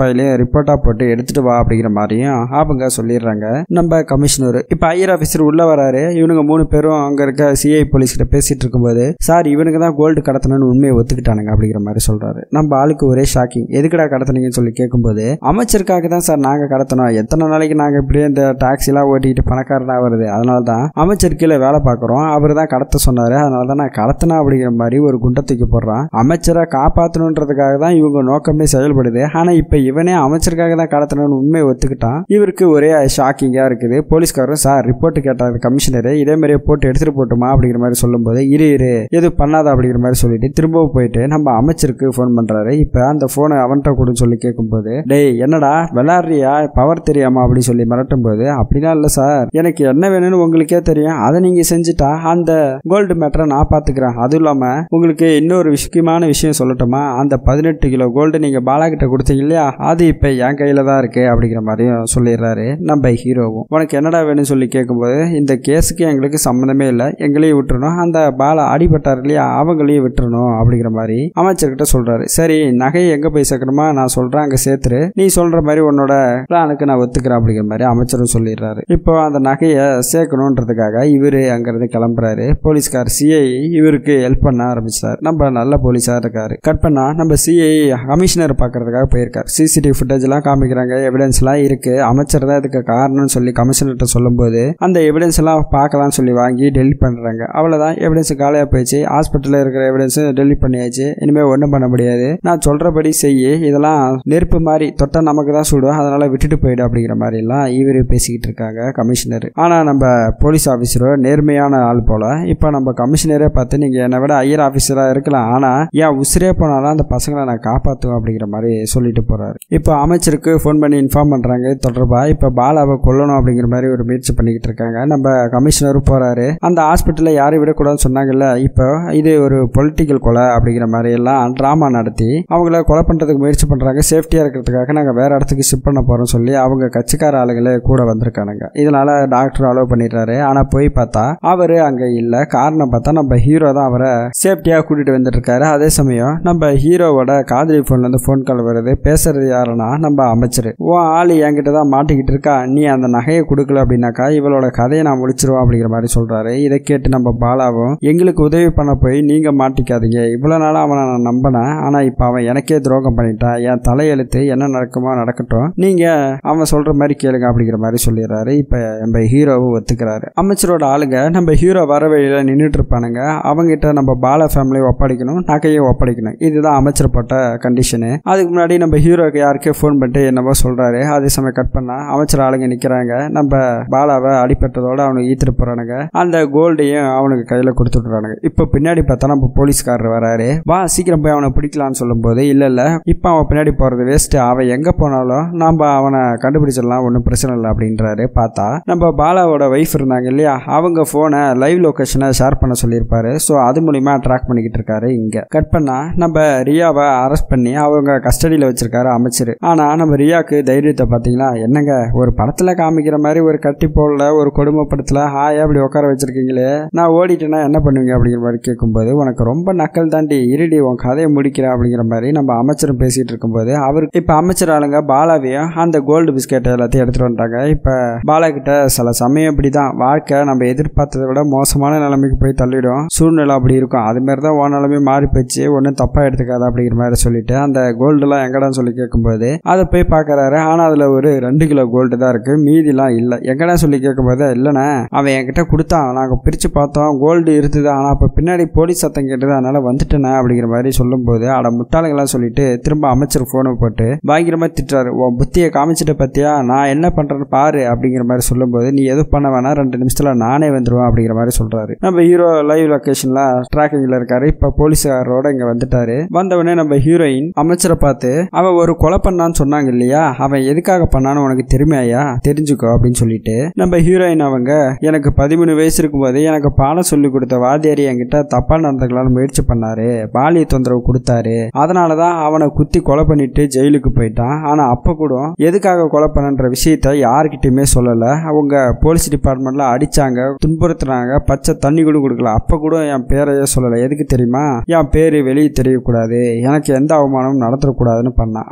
ஃபைலையும் ரிப்போர்ட்டா போட்டு எடுத்துட்டு வா அப்படிங்கிற மாதிரியும் அவங்க சொல்லிடுறாங்க நம்ம கமிஷனர் இப்ப ஐயர் ஆஃபீஸர் உள்ள வராரு இவனுங்க மூணு பேரும் அங்க இருக்க சிஐ போலீஸ் கிட்ட பேசிட்டு இருக்கும்போது சார் இவனுக்கு தான் கோல்டு கடத்தணும்னு உண்மையை ஒத்துக்கிட்டானுங்க அப்படிங்கிற மாதிரி சொல்றாரு நம்ம ஆளுக்கு ஒரே ஷாக்கிங் எதுக்குடா கடத்துனீங்கன்னு சொல்லி கேட்கும்போது அமைச்சருக்காக தான் சார் நாங்க கடத்தணும் எத்தனை நாளைக்கு நாங்க இப்படியே இந்த டாக்ஸி எல்லாம் ஓட்டிட்டு பணக்காரனா வருது அதனால தான் அமைச்சர் கீழே வேலை பார்க்குறோம் அவர் தான் கடத்த சொன்னாரு அதனால தான் நான் கடத்தினா அப்படிங்கிற மாதிரி ஒரு குண்டை தூக்கி போடுறான் அமைச்சரை காப்பாற்றணுன்றதுக்காக தான் இவங்க நோக்கமே செயல்படுது ஆனா இப்ப இவனே அமைச்சருக்காக தான் கடத்தணும்னு உண்மையை ஒத்துக்கிட்டான் இவருக்கு ஒரே ஷாக்கிங்கா இருக்குது போலீஸ்காரரும் சார் ரிப்போர்ட் கேட்டார் கமிஷனரு இதே மாதிரியே போட்டு எடுத்துட்டு போட்டுமா அப்படிங்கிற மாதிரி சொல்லும்போது இரு இரு எது பண்ணாத அப்படிங்கிற மாதிரி சொல்லிட்டு திரும்பவும் போயிட்டு நம்ம அமைச்சருக்கு ஃபோன் பண்றாரு இப்ப அந்த போனை அவன்கிட்ட கொடுன்னு சொல்லி கேட்கும்போது டேய் என்னடா விளாடுறியா பவர் தெரியாமா அப்படின்னு சொல்லி மிரட்டும் போது அப்படிலாம் இல்லை சார் எனக்கு என்ன வேணும்னு உங்களுக்கே தெரியும் அதை நீங்க செஞ்சுட்டா அந்த கோல்டு மேட்டரை நான் பாத்துக்கிறேன் அதுவும் இல்லாம உங்களுக்கு இன்னொரு முக்கியமான விஷயம் சொல்லட்டுமா அந்த பதினெட்டு கிலோ கோல்டு நீங்க பாலா கிட்ட கொடுத்தீங்க இல்லையா அது இப்ப என் கையில தான் இருக்கு அப்படிங்கிற மாதிரியும் சொல்லிடுறாரு நம்ம ஹீரோவும் உனக்கு என்னடா வேணும்னு சொல்லி கேட்கும்போது இந்த கேஸுக்கு எங்களுக்கு சம்மந்தமே இல்லை எங்களையும் விட்டுறணும் அந்த பாலா அடிபட்டார் இல்லையா அவங்களையும் விட்டுறணும் அப்படிங்கிற மாதிரி அமைச்சர்கிட்ட சொல்றாரு சரி நகையை எங்க போய் சேர்க்கணுமா நான் சொல்றேன் அங்க சேர்த்துரு நீ சொல்ற மாதிரி உன்னோட பிளானுக்கு நான் ஒத்துக்கிறேன் அப்படிங்கிற மாதிரி அமைச்சரும் சொல்லிடுறாரு இப்போ அந்த நகையை சேர்க்கணுன்றதுக்காக இவரு அங்கிருந்து கிளம்புறாரு போலீஸ்கார் சிஐ இவருக்கு ஹெல்ப் பண்ண ஆரம்பிச்சார் நம்ம நல்ல போலீஸா இருக்காரு கட் பண்ணா நம்ம சிஐ கமிஷனர் பார்க்கறதுக்காக போயிருக்காரு சிசிடிவி ஃபுட்டேஜ் எல்லாம் காமிக்கிறாங்க எவிடன்ஸ் எல்லாம் இருக்கு அமைச்சர் தான் இதுக்கு காரணம்னு சொல்லி கமிஷனர்கிட்ட சொல்லும்போது அந்த எவிடன்ஸ் எல்லாம் பார்க்கலாம்னு சொல்லி வாங்கி டெலிட் பண்றாங்க அவ்வளவுதான் எவிடன்ஸ் காலியா போயிடுச்சு ஹாஸ்பிட்டல்ல இருக்கிற எவிடன்ஸ் டெலிட் பண்ணியாச்சு இனிமே ஒன்றும் பண்ண முடியாது நான் சொல்றபடி செய்ய இதெல்லாம் நெருப்பு மாதிரி தொட்டா நமக்கு தான் சுடும் அதனால விட்டுட்டு போயிடு அப்படிங்கிற மாதிரி எல்லாம் இவர் பேசிக்கிட்டு இருக்காங்க கமிஷனர் ஆனா நம்ம போலீஸ் ஆஃபீஸரோ நேர்மையான ஆள் போல இப்போ நம்ம கமிஷனரே பார்த்து நீங்க என்னை விட ஐயர் ஆஃபீஸரா இருக்கலாம் ஆனா ஏன் உசிரே போனாலும் அந்த பசங்களை நான் காப்பாற்றுவேன் அப்படிங்கிற மாதிரி சொல்லிட்டு போறாரு இப்போ அமைச்சருக்கு ஃபோன் பண்ணி இன்ஃபார்ம் பண்றாங்க தொடர்பா இப்போ பாலாவை கொல்லணும் அப்படிங்கிற மாதிரி ஒரு முயற்சி பண்ணிக்கிட்டு இருக்காங்க நம்ம கமிஷனரும் போறாரு அந்த ஹாஸ்பிட்டலில் யாரையும் விடக்கூடாதுன்னு சொன்னாங்கல்ல இப்போ இது ஒரு பொலிட்டிக்கல் கொலை அப்படிங்கிற மாதிரி எல்லாம் ட்ராமா நடத்தி அவங்கள கொலை பண்றதுக்கு முயற்சி பண்றாங்க சேஃப்டியா இருக்கிறதுக்காக நாங்கள் வேற இடத்துக்கு ஷிஃப்ட் பண்ண போறோம் சொல்லி அவங்க கட்சிக்கார ஆளுங்களே கூட வந்திருக்கானுங்க இதனால டாக்டர் அலோவ் பண்ணிடுறாரு ஆனா போய் பார்த்தா அவரு அங்க இல்ல காரணம் பார்த்தா நம்ம ஹீரோ தான் அவரை சேஃப்டியா கூட்டிட்டு வந்துட்டு இருக்காரு அதே சமயம் நம்ம ஹீரோவோட காதலி போன்ல இருந்து ஃபோன் கால் வருது பேசுறது யாருன்னா நம்ம அமைச்சர் உன் ஆளு என்கிட்ட தான் மாட்டிக்கிட்டு இருக்கா நீ அந்த நகையை கொடுக்கல அப்படின்னாக்கா இவளோட கதையை நான் முடிச்சிருவோம் அப்படிங்கிற மாதிரி சொல்றாரு இதை கேட்டு நம்ம பாலாவும் எங்களுக்கு உதவி பண்ண போய் நீங்க மாட்டிக்காதீங்க இவ்வளவு நாளா அவனை நான் நம்பினேன் ஆனா இப்ப அவன் எனக்கே துரோகம் பண்ணிட்டான் என் தலையெழுத்து என்ன நடக்குமோ நடக்கட்டும் நீங்க அவன் சொல்ற மாதிரி கேளுங்க அப்படிங்கிற மாதிரி சொல்லிடுறாரு இப்ப நம்ம ஹீரோவும் ஒத்துக்கிறாரு அமைச்சரோட ஆளுங்க நம்ம ஹீரோ வர வழியில நின்றுட்டு இருப்பானுங்க அவங்ககிட்ட நம்ம பாலா ஃபேமிலியை ஒப்படைக்கணும் நகையை ஒப்படைக்கணும் இதுதான் அமைச்சர் போட்ட கண்டிஷனு அதுக்கு முன்னாடி நம்ம ஹீரோக்கு யாருக்கே ஃபோன் பண்ணிட்டு என்னவோ சொல்றாரு அதே சமயம் கட் பண்ணா அமைச்சர் ஆளுங்க நிக்கிறாங்க நம்ம பாலாவை அடிப்பட்டதோட அவனுக்கு ஈத்துட்டு போறானுங்க அந்த கோல்டையும் அவனுக்கு கையில கொடுத்துட்றானுங்க இப்போ பின்னாடி பார்த்தா நம்ம போலீஸ்காரர் வராரு வா சீக்கிரம் போய் அவனை பிடிக்கலாம்னு சொல்லும்போது இல்ல இல்ல இப்போ அவன் பின்னாடி போறது வேஸ்ட் அவன் எங்க போனாலும் நாம அவனை கண்டுபிடிச்சிடலாம் ஒன்றும் பிரச்சனை இல்லை அப்படின்றாரு பார்த்தா நம்ம பாலாவோட ஒய்ஃப் இருந்தாங்க இல்லையா அவங்க போனை லைவ் லொகேஷனை ஷேர் பண்ண சொல்லியிருப்பாரு ஸோ அது மூலியமா ட்ராக் பண்ணிக்கிட்டு இருக்காரு இங்க கட் பண்ணா நம்ம ரியாவை அரெஸ்ட் பண்ணி அவங்க கஸ்டடியில் வச்சிருக்காரு அமைச்சர் ஆனா நம்ம ரியாக்கு தைரியத்தை பார்த்தீங்களா என்னங்க ஒரு படத்துல காமிக்கிற மாதிரி ஒரு கட்டி போடல ஒரு கொடுமை படத்துல ஹாயா அப்படி உட்கார வச்சிருக்கீங்களே நான் ஓடிட்டேன்னா என்ன பண்ணுவீங்க அப்படிங்கிற மாதிரி கேட்கும்போது உனக்கு ரொம்ப நக்கல் தாண்டி இருடி உன் கதையை முடிக்கிறேன் அப்படிங்கிற மாதிரி நம்ம அமைச்சரும் பேசிட்டு இருக்கும்போது அவருக்கு இப்ப அமைச்சர் ஆளுங்க பாலாவையும் அந்த கோல்டு பிஸ்கெட் எல்லாத்தையும் எடுத்துட்டு வந்துட்டாங்க இப்ப பாலா கிட்ட சில சமயம் இப்படிதான் வாழ்க்கை நம்ம எதிர்பார்த்ததை விட மோசமான நிலைமைக்கு போய் தள்ளிடும் சூழ்நிலை அப்படி இருக்கும் அது மாதிரி தான் உன் நிலைமை மாறி போச்சு ஒன்றும் தப்பா எடுத்துக்காத அப்படிங்கிற மாதிரி சொல்லிட்டு அந்த கோல்டுலாம் எங்கடான்னு சொல்லி கேட்கும்போது அதை போய் பார்க்கறாரு ஆனா அதுல ஒரு ரெண்டு கிலோ கோல்டு தான் இருக்கு மீதிலாம் இல்லை எங்கடா சொல்லி கேட்கும்போது இல்லைண்ணே அவன் என்கிட்ட கொடுத்தான் நாங்கள் பிரித்து பார்த்தோம் கோல்டு இருந்தது ஆனால் அப்போ பின்னாடி போலீஸ் சத்தம் கேட்டது அதனால வந்துட்டேனே அப்படிங்கிற மாதிரி சொல்லும்போது அட முட்டாளுங்களாம் சொல்லிட்டு திரும்ப அமைச்சர் ஃபோனை போட்டு பயங்கரமா திட்டுறாரு உன் புத்தியை காமிச்சிட்ட பத்தியா நான் என்ன பண்றேன்னு பாரு அப்படிங்கிற மாதிரி சொல்லும்போது நீ எதுவும் பண்ண வேணாம் ரெண்டு நிமிஷத்துல நானே வந்துருவேன் அப்படிங்கிற மாதிரி சொல்றாரு நம்ம ஹீரோ லைவ் லொகேஷன்ல ட்ராக்கிங்ல இருக்காரு இப்ப போலீஸாரோட இங்க வந்துட்டாரு வந்தவொடனே நம்ம ஹீரோயின் அமைச்சரை பார்த்து அவன் ஒரு கொலை பண்ணான்னு சொன்னாங்க இல்லையா அவன் எதுக்காக பண்ணான்னு உனக்கு தெரியுமையா தெரிஞ்சுக்கோ அப்படின்னு சொல்லிட்டு நம்ம ஹீரோயின் அவங்க எனக்கு பதிமூணு வயசு இருக்கும்போது எனக்கு பாடம் சொல்லி கொடுத்த வாத்தியாரி என்கிட்ட தப்பா நடந்துக்கலாம்னு முயற்சி பண்ணாரு பாலிய தொந்தரவு கொடுத்தாரு அதனாலதான் அவனை குத்தி கொலை பண்ணிட்டு ஜெயிலுக்கு போயிட்டான் ஆனா அப்ப கூட எதுக்காக கொலை பண்ணன்ற விஷயத்த யாருக்கிட்டயுமே சொல்லல அவங்க போலீஸ் டிபார்ட்மெண்ட்ல அடிச்சாங்க துன்புறுத்துனாங்க பச்சை தண்ணி கூட கொடுக்கல அப்ப கூட என் பேரையே சொல்லல எதுக்கு தெரியுமா என் பேரு வெளியே தெரியக்கூடாது எனக்கு எந்த அவமானமும் நடத்தக்கூடாதுன்னு பண்ணான்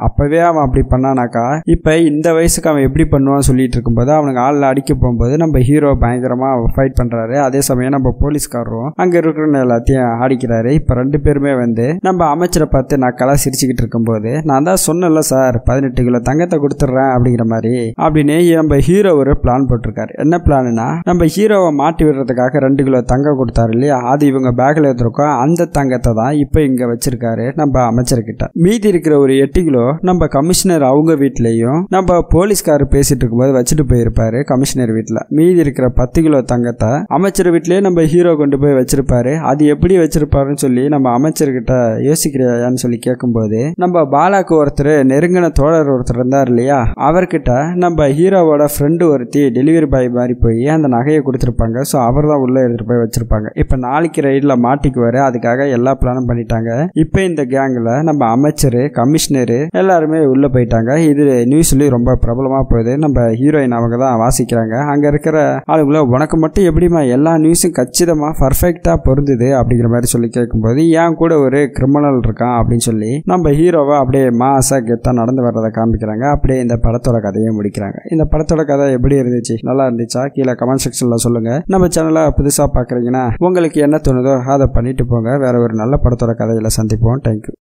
அப்பவே அவன் அப்படி பண்ணானாக்கா இப்ப இந்த வயசுக்கு அவன் எப்படி பண்ணுவான்னு சொல்லிட்டு இருக்கும்போது அவனுக்கு ஆள்ல அடிக்க போகும்போது நம்ம ஹீரோ பயங்கரமா ஃபைட் பண்றாரு அதே சமயம் நம்ம போலீஸ்காரரும் அங்க இருக்கிற எல்லாத்தையும் அடிக்கிறாரு இப்ப ரெண்டு பேருமே வந்து நம்ம அமைச்சரை பார்த்து நக்கலா சிரிச்சுக்கிட்டு இருக்கும்போது நான் தான் சொன்னல சார் பதினெட்டு கிலோ தங்கத்தை கொடுத்துட்றேன் அப்படிங்கிற மாதிரி அப்படின்னு நம்ம ஹீரோ ஒரு பிளான் போட்டிருக்காரு என்ன பிளான்னா நம்ம ஹீரோவை மாட்டி விடுறதுக்காக ரெண்டு கிலோ தங்கம் கொடுத்தாரு இல்லையா அது இவங்க பேக்ல எடுத்திருக்கோம் அந்த தங்கத்தை தான் இப்போ இங்க வச்சிருக்காரு நம்ம அமைச்சர்கிட்ட மீதி இருக்கிற ஒரு எட்டு கிலோ நம்ம கமிஷனர் அவங்க வீட்லயும் நம்ம போலீஸ்காரர் பேசிட்டு இருக்கும்போது வச்சுட்டு போயிருப்பாரு கமிஷனர் வீட்டில் மீதி இருக்கிற பத்து கிலோ தங்கத்தை அமைச்சர் வீட்லயே நம்ம ஹீரோ கொண்டு போய் வச்சிருப்பாரு அது எப்படி வச்சிருப்பாருன்னு சொல்லி நம்ம அமைச்சர்கிட்ட யோசிக்கிறியான்னு சொல்லி கேட்கும்போது நம்ம பாலாக்கு ஒருத்தர் நெருங்கின தோழர் ஒருத்தர் இருந்தார் இல்லையா அவர்கிட்ட நம்ம ஹீரோவோட ஃப்ரெண்டு ஒருத்தி டெலிவரி பாய் மாதிரி போய் அந்த நகையை கொடுத்துருப்பாங்க ஸோ அவர் தான் உள்ளே எடுத்துட்டு போய் வச்சிருப்பாங்க இப்போ நாளைக்கு ரைடில் மாட்டிக்குவாரு அதுக்காக எல்லா பிளானும் பண்ணிட்டாங்க இப்போ இந்த கேங்கில் நம்ம அமைச்சர் கமிஷனரு எல்லாருமே உள்ளே போயிட்டாங்க இது நியூஸ்லேயும் ரொம்ப பிரபலமாக போகுது நம்ம ஹீரோயின் அவங்க தான் வாசிக்கிறாங்க அங்கே இருக்கிற ஆளுங்கள உனக்கு மட்டும் எப்படிமா எல்லா நியூஸும் கச்சிதமாக பர்ஃபெக்டாக பொருந்துது அப்படிங்கிற மாதிரி சொல்லி கேட்கும்போது ஏன் கூட ஒரு கிரிமினல் இருக்கான் அப்படின்னு சொல்லி நம்ம ஹீரோவை அப்படியே மாசா கெத்தா நடந்து வர்றதை காமிக்கிறாங்க அப்படியே இந்த படத்தோட கதையை முடிக்கிறாங்க இந்த படத்தோட கதை எப்படி இருந்துச்சு நல்லா இருந்துச்சா கீழே கமெண்ட் செக்ஷனில் சொல்லுங்க நம்ம சேனலை புதுசாக பார்க்குறீங்கன்னா உங்களுக்கு என்ன தோணுதோ அதை பண்ணிட்டு போங்க வேற ஒரு நல்ல படத்தோட கதையில சந்திப்போம் தேங்க்யூ